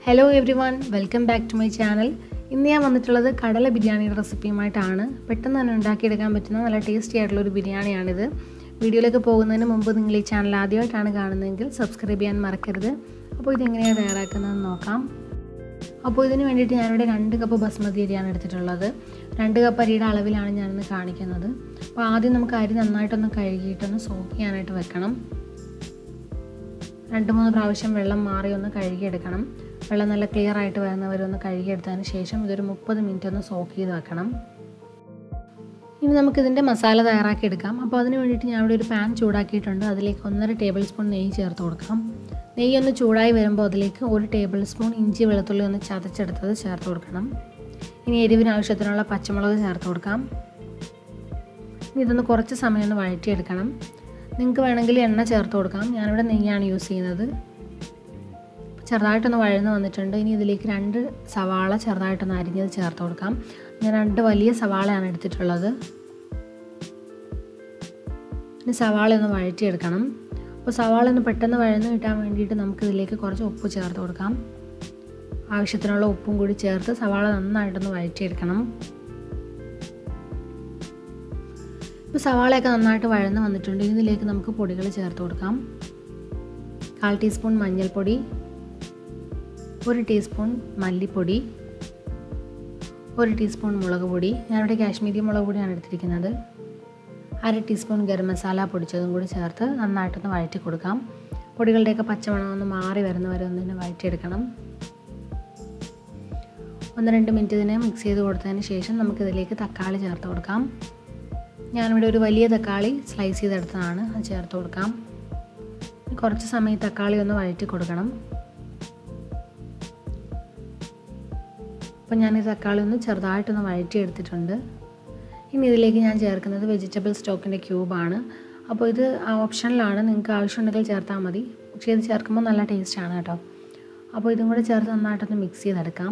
hello everyone welcome back to my channel ഇന്ന് ഞാൻ വന്നിട്ടുള്ളത് കടല ബിരിയാണിയുടെ റെസിപ്പിയുമായിട്ടാണ് പെട്ടെന്ന് തന്നെ ഉണ്ടാക്കിയെടുക്കാൻ പറ്റുന്ന നല്ല ടേസ്റ്റി ആയിട്ടുള്ള ഒരു ബിരിയാണിയാണിത് വീഡിയോയിലേക്ക് പോകുന്നതിന് മുമ്പ് നിങ്ങൾ ഈ ചാനൽ ആദ്യമായിട്ടാണ് കാണുന്നതെങ്കിൽ സബ്സ്ക്രൈബ് ചെയ്യാൻ മറക്കരുത് അപ്പോൾ ഇതെങ്ങനെയാണ് തയ്യാറാക്കുന്നതെന്ന് നോക്കാം അപ്പോൾ ഇതിന് വേണ്ടിയിട്ട് ഞാനിവിടെ രണ്ട് കപ്പ് ബസ്മതി അരിയാണ് എടുത്തിട്ടുള്ളത് രണ്ട് കപ്പ് അരിയുടെ അളവിലാണ് ഞാനിന്ന് കാണിക്കുന്നത് അപ്പോൾ ആദ്യം നമുക്ക് അരി നന്നായിട്ടൊന്ന് കഴുകിയിട്ടൊന്ന് സോക്ക് ചെയ്യാനായിട്ട് വെക്കണം രണ്ട് മൂന്ന് പ്രാവശ്യം വെള്ളം മാറി ഒന്ന് കഴുകിയെടുക്കണം വെള്ളം നല്ല ക്ലിയർ ആയിട്ട് വരുന്നവരെ ഒന്ന് കഴുകിയെടുത്തതിന് ശേഷം ഇതൊരു മുപ്പത് മിനിറ്റ് ഒന്ന് സോക്ക് ചെയ്ത് വെക്കണം ഇനി നമുക്കിതിൻ്റെ മസാല തയ്യാറാക്കി എടുക്കാം അപ്പോൾ അതിന് വേണ്ടിയിട്ട് ഞാൻ ഇവിടെ ഒരു പാൻ ചൂടാക്കിയിട്ടുണ്ട് അതിലേക്ക് ഒന്നര ടേബിൾ സ്പൂൺ നെയ്യ് ചേർത്ത് കൊടുക്കാം നെയ്യ് ഒന്ന് ചൂടായി വരുമ്പോൾ അതിലേക്ക് ഒരു ടേബിൾ സ്പൂൺ ഇഞ്ചി വെളുത്തുള്ളി ഒന്ന് ചതച്ചെടുത്തത് ചേർത്ത് കൊടുക്കണം ഇനി എരിവിന് ആവശ്യത്തിനുള്ള പച്ചമുളക് ചേർത്ത് കൊടുക്കാം ഇനി ഇതൊന്ന് കുറച്ച് സമയം ഒന്ന് വഴറ്റിയെടുക്കണം നിങ്ങൾക്ക് വേണമെങ്കിൽ എണ്ണ ചേർത്ത് കൊടുക്കാം ഞാനിവിടെ നെയ്യാണ് യൂസ് ചെയ്യുന്നത് ചെറുതായിട്ടൊന്ന് വഴന്ന് വന്നിട്ടുണ്ട് ഇനി ഇതിലേക്ക് രണ്ട് സവാള ചെറുതായിട്ടൊന്ന് അരിഞ്ഞത് ചേർത്ത് കൊടുക്കാം ഞാൻ രണ്ട് വലിയ സവാളയാണ് എടുത്തിട്ടുള്ളത് ഇനി സവാള ഒന്ന് വഴറ്റിയെടുക്കണം അപ്പോൾ സവാള ഒന്ന് പെട്ടെന്ന് വഴന്ന് കിട്ടാൻ വേണ്ടിയിട്ട് നമുക്ക് ഇതിലേക്ക് കുറച്ച് ഉപ്പ് ചേർത്ത് കൊടുക്കാം ആവശ്യത്തിനുള്ള ഉപ്പും കൂടി ചേർത്ത് സവാള നന്നായിട്ടൊന്ന് വഴറ്റിയെടുക്കണം ഇപ്പോൾ സവാളയൊക്കെ നന്നായിട്ട് വഴന്ന് വന്നിട്ടുണ്ട് ഇതിലേക്ക് നമുക്ക് പൊടികൾ ചേർത്ത് കൊടുക്കാം കാൽ ടീസ്പൂൺ മഞ്ഞൾപ്പൊടി ഒരു ടീസ്പൂൺ മല്ലിപ്പൊടി ഒരു ടീസ്പൂൺ മുളക് പൊടി ഞാനിവിടെ കാശ്മീരി മുളക് പൊടിയാണ് എടുത്തിരിക്കുന്നത് അര ടീസ്പൂൺ ഗരം മസാല പൊടിച്ചതും കൂടി ചേർത്ത് നന്നായിട്ടൊന്ന് വഴറ്റി കൊടുക്കാം പൊടികളുടെയൊക്കെ പച്ചമണം ഒന്ന് മാറി വരുന്നവരെ ഒന്ന് തന്നെ വഴറ്റിയെടുക്കണം ഒന്ന് രണ്ട് മിനിറ്റ് ഇതിനെ മിക്സ് ചെയ്ത് കൊടുത്തതിന് ശേഷം നമുക്കിതിലേക്ക് തക്കാളി ചേർത്ത് കൊടുക്കാം ഞാനിവിടെ ഒരു വലിയ തക്കാളി സ്ലൈസ് ചെയ്തെടുത്തതാണ് അത് ചേർത്ത് കൊടുക്കാം കുറച്ച് സമയം തക്കാളി ഒന്ന് വഴറ്റി കൊടുക്കണം അപ്പോൾ ഞാൻ ഈ തക്കാളി ഒന്ന് ചെറുതായിട്ടൊന്ന് വഴറ്റി എടുത്തിട്ടുണ്ട് ഇനി ഇതിലേക്ക് ഞാൻ ചേർക്കുന്നത് വെജിറ്റബിൾ സ്റ്റോക്കിൻ്റെ ക്യൂബാണ് അപ്പോൾ ഇത് ഓപ്ഷനിലാണ് നിങ്ങൾക്ക് ആവശ്യമുണ്ടെങ്കിൽ ചേർത്താൽ മതി പക്ഷേ ഇത് ചേർക്കുമ്പോൾ നല്ല ടേസ്റ്റാണ് കേട്ടോ അപ്പോൾ ഇതും കൂടെ ചേർത്ത് നന്നായിട്ടൊന്ന് മിക്സ് ചെയ്തെടുക്കാം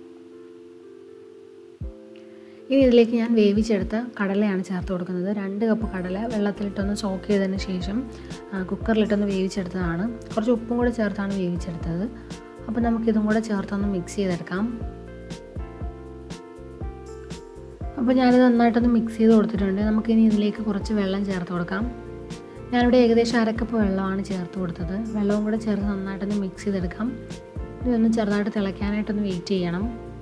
ഇനി ഇതിലേക്ക് ഞാൻ വേവിച്ചെടുത്ത കടലയാണ് ചേർത്ത് കൊടുക്കുന്നത് രണ്ട് കപ്പ് കടല വെള്ളത്തിലിട്ടൊന്ന് സോക്ക് ചെയ്തതിന് ശേഷം കുക്കറിലിട്ടൊന്ന് വേവിച്ചെടുത്തതാണ് കുറച്ച് ഉപ്പും കൂടെ ചേർത്താണ് വേവിച്ചെടുത്തത് അപ്പോൾ നമുക്കിതും കൂടെ ചേർത്തൊന്ന് മിക്സ് ചെയ്തെടുക്കാം അപ്പോൾ ഞാനിത് നന്നായിട്ടൊന്ന് മിക്സ് ചെയ്ത് കൊടുത്തിട്ടുണ്ട് നമുക്കിനി ഇതിലേക്ക് കുറച്ച് വെള്ളം ചേർത്ത് കൊടുക്കാം ഞാനിവിടെ ഏകദേശം അരക്കപ്പ് വെള്ളമാണ് ചേർത്ത് കൊടുത്തത് വെള്ളവും കൂടെ ചേർത്ത് നന്നായിട്ടൊന്ന് മിക്സ് ചെയ്തെടുക്കാം ഇതൊന്ന് ചെറുതായിട്ട് തിളയ്ക്കാനായിട്ടൊന്ന് വെയിറ്റ് ചെയ്യണം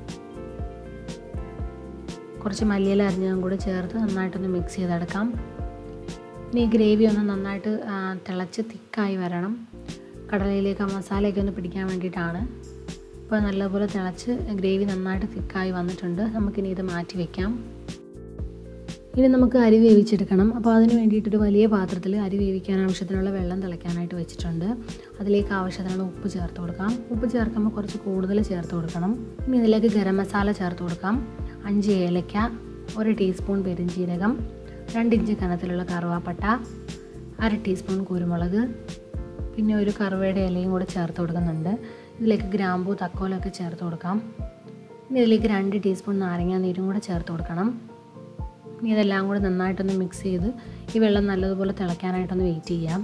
കുറച്ച് മല്ലിയില അരിഞ്ഞതും കൂടി ചേർത്ത് നന്നായിട്ടൊന്ന് മിക്സ് ചെയ്തെടുക്കാം ഇനി ഈ ഗ്രേവി ഒന്ന് നന്നായിട്ട് തിളച്ച് തിക്കായി വരണം കടലയിലേക്ക് ആ മസാലയൊക്കെ ഒന്ന് പിടിക്കാൻ വേണ്ടിയിട്ടാണ് ഇപ്പോൾ നല്ലപോലെ തിളച്ച് ഗ്രേവി നന്നായിട്ട് തിക്കായി വന്നിട്ടുണ്ട് നമുക്കിനി ഇത് മാറ്റി വയ്ക്കാം ഇനി നമുക്ക് അരി വേവിച്ചെടുക്കണം അപ്പോൾ അതിന് വേണ്ടിയിട്ടൊരു വലിയ പാത്രത്തിൽ അരി വേവിക്കാൻ ആവശ്യത്തിനുള്ള വെള്ളം തിളയ്ക്കാനായിട്ട് വെച്ചിട്ടുണ്ട് അതിലേക്ക് ആവശ്യത്തിനുള്ള ഉപ്പ് ചേർത്ത് കൊടുക്കാം ഉപ്പ് ചേർക്കുമ്പോൾ കുറച്ച് കൂടുതൽ ചേർത്ത് കൊടുക്കണം ഇനി ഇതിലേക്ക് ഗരം മസാല ചേർത്ത് കൊടുക്കാം അഞ്ച് ഏലക്ക ഒരു ടീസ്പൂൺ പെരിഞ്ജീരകം രണ്ട് ഇഞ്ച് കനത്തിലുള്ള കറുവാപ്പട്ട അര ടീസ്പൂൺ കുരുമുളക് പിന്നെ ഒരു കറുവയുടെ ഇലയും കൂടെ ചേർത്ത് കൊടുക്കുന്നുണ്ട് ഇതിലേക്ക് ഗ്രാമ്പൂ തക്കോലൊക്കെ ചേർത്ത് കൊടുക്കാം ഇനി ഇതിലേക്ക് രണ്ട് ടീസ്പൂൺ നാരങ്ങ നീരും കൂടെ ചേർത്ത് കൊടുക്കണം ഇനി ഇതെല്ലാം കൂടെ നന്നായിട്ടൊന്ന് മിക്സ് ചെയ്ത് ഈ വെള്ളം നല്ലതുപോലെ തിളയ്ക്കാനായിട്ടൊന്ന് വെയിറ്റ് ചെയ്യാം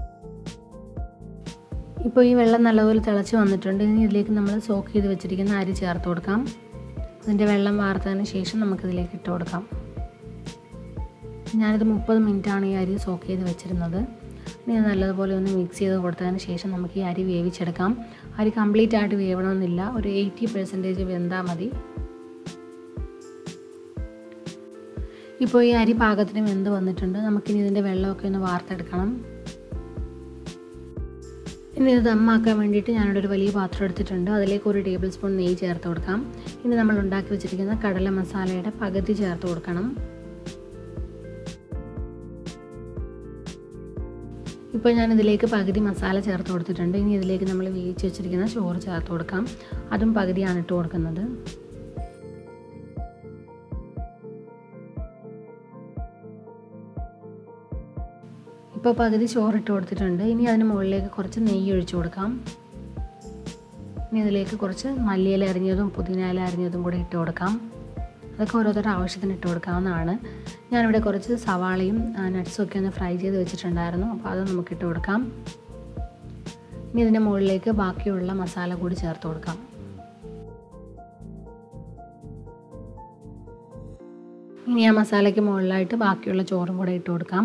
ഇപ്പോൾ ഈ വെള്ളം നല്ലപോലെ തിളച്ച് വന്നിട്ടുണ്ട് ഇനി ഇതിലേക്ക് നമ്മൾ സോക്ക് ചെയ്ത് വെച്ചിരിക്കുന്ന അരി ചേർത്ത് കൊടുക്കാം അതിൻ്റെ വെള്ളം വാർത്തതിന് ശേഷം നമുക്കിതിലേക്ക് ഇട്ട് കൊടുക്കാം ഞാനിത് മുപ്പത് മിനിറ്റാണ് ഈ അരി സോക്ക് ചെയ്ത് വെച്ചിരുന്നത് ഇനി നല്ലതുപോലെ ഒന്ന് മിക്സ് ചെയ്ത് കൊടുത്തതിന് ശേഷം നമുക്ക് ഈ അരി വേവിച്ചെടുക്കാം അരി കംപ്ലീറ്റ് ആയിട്ട് വേവണമെന്നില്ല ഒരു എയ്റ്റി പെർസെൻറ്റേജ് വെന്താൽ മതി ഇപ്പോൾ ഈ അരി പാകത്തിന് വെന്ത് വന്നിട്ടുണ്ട് നമുക്കിനി ഇതിൻ്റെ വെള്ളമൊക്കെ ഒന്ന് വാർത്തെടുക്കണം ഇനി ഇത് ദമ്മാക്കാൻ വേണ്ടിയിട്ട് ഞാനിവിടെ ഒരു വലിയ പാത്രം എടുത്തിട്ടുണ്ട് അതിലേക്ക് ഒരു ടേബിൾ സ്പൂൺ നെയ്യ് ചേർത്ത് കൊടുക്കാം ഇനി നമ്മൾ ഉണ്ടാക്കി വെച്ചിരിക്കുന്ന കടല മസാലയുടെ പകുതി ചേർത്ത് കൊടുക്കണം ഇപ്പോൾ ഞാൻ ഇതിലേക്ക് പകുതി മസാല ചേർത്ത് കൊടുത്തിട്ടുണ്ട് ഇനി ഇതിലേക്ക് നമ്മൾ വേവിച്ച് വെച്ചിരിക്കുന്ന ചോറ് ചേർത്ത് കൊടുക്കാം അതും പകുതിയാണ് ഇട്ട് കൊടുക്കുന്നത് ഇപ്പോൾ പകുതി ചോറിട്ട് കൊടുത്തിട്ടുണ്ട് ഇനി അതിന് മുകളിലേക്ക് കുറച്ച് നെയ്യ് ഒഴിച്ചു കൊടുക്കാം ഇനി ഇതിലേക്ക് കുറച്ച് മല്ലിയില അരിഞ്ഞതും പുതിന ഇല അരിഞ്ഞതും കൂടി ഇട്ട് കൊടുക്കാം അതൊക്കെ ഓരോരുത്തരുടെ ആവശ്യത്തിന് ഇട്ട് കൊടുക്കാവുന്നതാണ് ഞാനിവിടെ കുറച്ച് സവാളയും നട്ട്സും ഒക്കെ ഒന്ന് ഫ്രൈ ചെയ്ത് വെച്ചിട്ടുണ്ടായിരുന്നു അപ്പോൾ അത് നമുക്ക് ഇട്ട് കൊടുക്കാം ഇനി ഇതിൻ്റെ മുകളിലേക്ക് ബാക്കിയുള്ള മസാല കൂടി ചേർത്ത് കൊടുക്കാം ഇനി ആ മസാലയ്ക്ക് മുകളിലായിട്ട് ബാക്കിയുള്ള ചോറും കൂടെ ഇട്ട് കൊടുക്കാം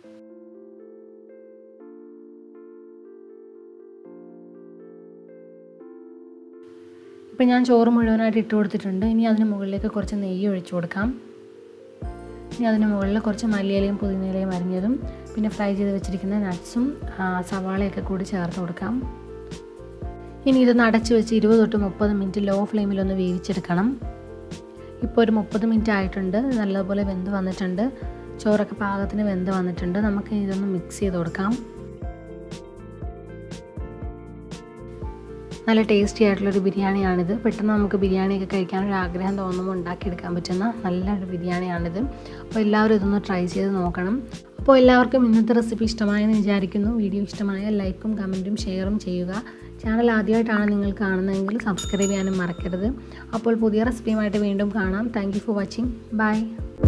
ഇപ്പം ഞാൻ ചോറ് മുഴുവനായിട്ട് ഇട്ട് കൊടുത്തിട്ടുണ്ട് ഇനി അതിന് മുകളിലേക്ക് കുറച്ച് നെയ്യ് ഒഴിച്ചു കൊടുക്കാം ഇനി അതിന് മുകളിൽ കുറച്ച് മല്ലിയിലയും പുതിനയിലയും അരിഞ്ഞതും പിന്നെ ഫ്രൈ ചെയ്ത് വെച്ചിരിക്കുന്ന നട്ട്സും സവാളയൊക്കെ കൂടി ചേർത്ത് കൊടുക്കാം ഇനി ഇതൊന്ന് അടച്ച് വെച്ച് ഇരുപത് തൊട്ട് മുപ്പത് മിനിറ്റ് ലോ ഫ്ലെയിമിലൊന്ന് വേവിച്ചെടുക്കണം ഇപ്പോൾ ഒരു മുപ്പത് മിനിറ്റ് ആയിട്ടുണ്ട് നല്ലതുപോലെ വെന്ത് വന്നിട്ടുണ്ട് ചോറൊക്കെ പാകത്തിന് വെന്ത് വന്നിട്ടുണ്ട് നമുക്ക് ഇതൊന്ന് മിക്സ് ചെയ്ത് കൊടുക്കാം നല്ല ടേസ്റ്റി ആയിട്ടുള്ളൊരു ബിരിയാണിയാണിത് പെട്ടെന്ന് നമുക്ക് ബിരിയാണിയൊക്കെ കഴിക്കാനൊരു ആഗ്രഹം തോന്നുമ്പോൾ ഉണ്ടാക്കിയെടുക്കാൻ പറ്റുന്ന നല്ലൊരു ബിരിയാണിയാണിത് അപ്പോൾ എല്ലാവരും ഇതൊന്ന് ട്രൈ ചെയ്ത് നോക്കണം അപ്പോൾ എല്ലാവർക്കും ഇന്നത്തെ റെസിപ്പി ഇഷ്ടമായെന്ന് വിചാരിക്കുന്നു വീഡിയോ ഇഷ്ടമായ ലൈക്കും കമൻറ്റും ഷെയറും ചെയ്യുക ചാനൽ ആദ്യമായിട്ടാണ് നിങ്ങൾ കാണുന്നതെങ്കിൽ സബ്സ്ക്രൈബ് ചെയ്യാനും മറക്കരുത് അപ്പോൾ പുതിയ റെസിപ്പിയുമായിട്ട് വീണ്ടും കാണാം താങ്ക് ഫോർ വാച്ചിങ് ബൈ